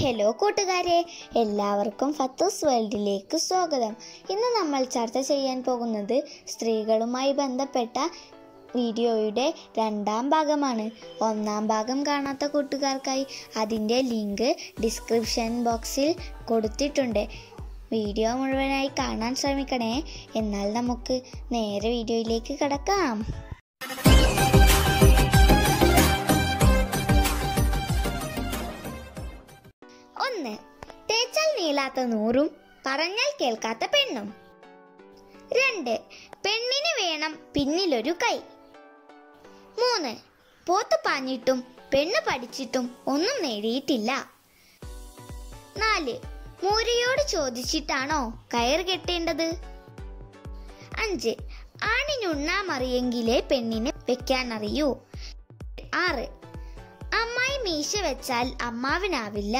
hello കൂട്ടുകാരെ എല്ലാവർക്കും ഫത്തൂസ് വേൾഡിലേക്ക് സ്വാഗതം ഇന്ന് നമ്മൾ ചർച്ച ചെയ്യാൻ പോകുന്നത് സ്ത്രീകളുമായി ബന്ധപ്പെട്ട വീഡിയോയുടെ രണ്ടാം ഭാഗമാണ് ഒന്നാം ഭാഗം കാണാത്ത കൂട്ടുകാർക്കായി അതിൻ്റെ ലിങ്ക് ഡിസ്ക്രിപ്ഷൻ ബോക്സിൽ കൊടുത്തിട്ടുണ്ട് വീഡിയോ മുഴുവനായി കാണാൻ ശ്രമിക്കണേ എന്നാൽ നമുക്ക് നേരെ വീഡിയോയിലേക്ക് കിടക്കാം ഒന്ന് തേച്ചാൽ നീളാത്ത നൂറും പറഞ്ഞാൽ കേൾക്കാത്ത പെണ്ണും രണ്ട് പെണ്ണിന് വേണം പിന്നിലൊരു കൈ മൂന്ന് പോത്ത് പാഞ്ഞിട്ടും പെണ്ണ് പഠിച്ചിട്ടും ഒന്നും നേടിയിട്ടില്ല നാല് മൂരയോട് ചോദിച്ചിട്ടാണോ കയർ കെട്ടേണ്ടത് അഞ്ച് ആണിനുണ്ണാമറിയെങ്കിലേ പെണ്ണിന് വെക്കാൻ അറിയൂ ആറ് അമ്മായി മീശ വെച്ചാൽ അമ്മാവിനാവില്ല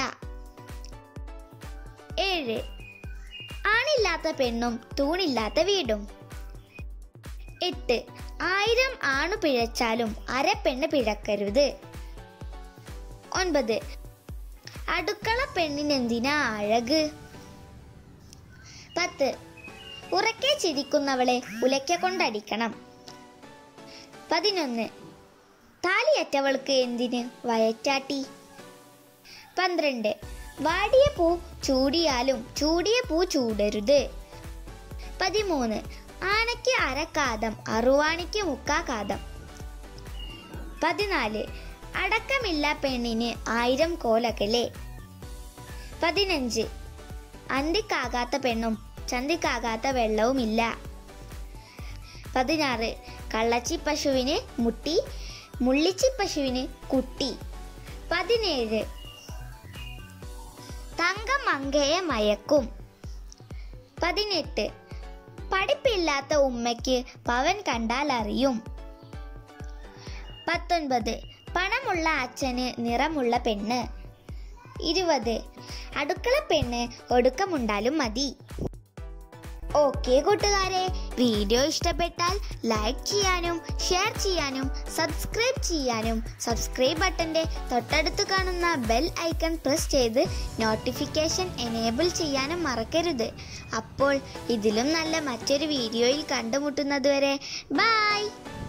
ഏഴ് ആണില്ലാത്ത പെണ്ണും തൂണില്ലാത്ത വീടും എട്ട് ആയിരം ആണു പിഴച്ചാലും അര പെണ്ണ് പിഴക്കരുത് ഒൻപത് അടുക്കള പെണ്ണിനെന്തിനാ അഴക് പത്ത് ഉറക്കെ ചിരിക്കുന്നവളെ ഉലയ്ക്ക കൊണ്ടടിക്കണം പതിനൊന്ന് താലിയറ്റവൾക്ക് എന്തിന് വയറ്റാട്ടി പന്ത്രണ്ട് വാടിയ പൂ ചൂടിയാലും ചൂടിയ പൂ ചൂടരുത് പതിമൂന്ന് ആനയ്ക്ക് അരക്കാതം അറുവാണിക്ക് മുക്കാകാതം പതിനാല് അടക്കമില്ല പെണ്ണിന് ആയിരം കോലകലെ പതിനഞ്ച് അന്തിക്കാകാത്ത പെണ്ണും ചന്തിക്കാകാത്ത വെള്ളവുമില്ല പതിനാറ് കള്ളച്ചി പശുവിന് മുട്ടി മുള്ളിച്ചി പശുവിന് കുട്ടി പതിനേഴ് തങ്കം മങ്കയെ മയക്കും പതിനെട്ട് പഠിപ്പില്ലാത്ത ഉമ്മയ്ക്ക് പവൻ കണ്ടാൽ അറിയും പത്തൊൻപത് പണമുള്ള അച്ഛന് നിറമുള്ള പെണ്ണ് ഇരുപത് അടുക്കള പെണ്ണ് ഒടുക്കമുണ്ടാലും മതി ഓക്കെ കൂട്ടുകാരെ വീഡിയോ ഇഷ്ടപ്പെട്ടാൽ ലൈക്ക് ചെയ്യാനും ഷെയർ ചെയ്യാനും സബ്സ്ക്രൈബ് ചെയ്യാനും സബ്സ്ക്രൈബ് ബട്ടന്റെ തൊട്ടടുത്ത് കാണുന്ന ബെൽ ഐക്കൺ പ്രസ് ചെയ്ത് നോട്ടിഫിക്കേഷൻ എനേബിൾ ചെയ്യാനും മറക്കരുത് അപ്പോൾ ഇതിലും നല്ല മറ്റൊരു വീഡിയോയിൽ കണ്ടുമുട്ടുന്നതുവരെ ബൈ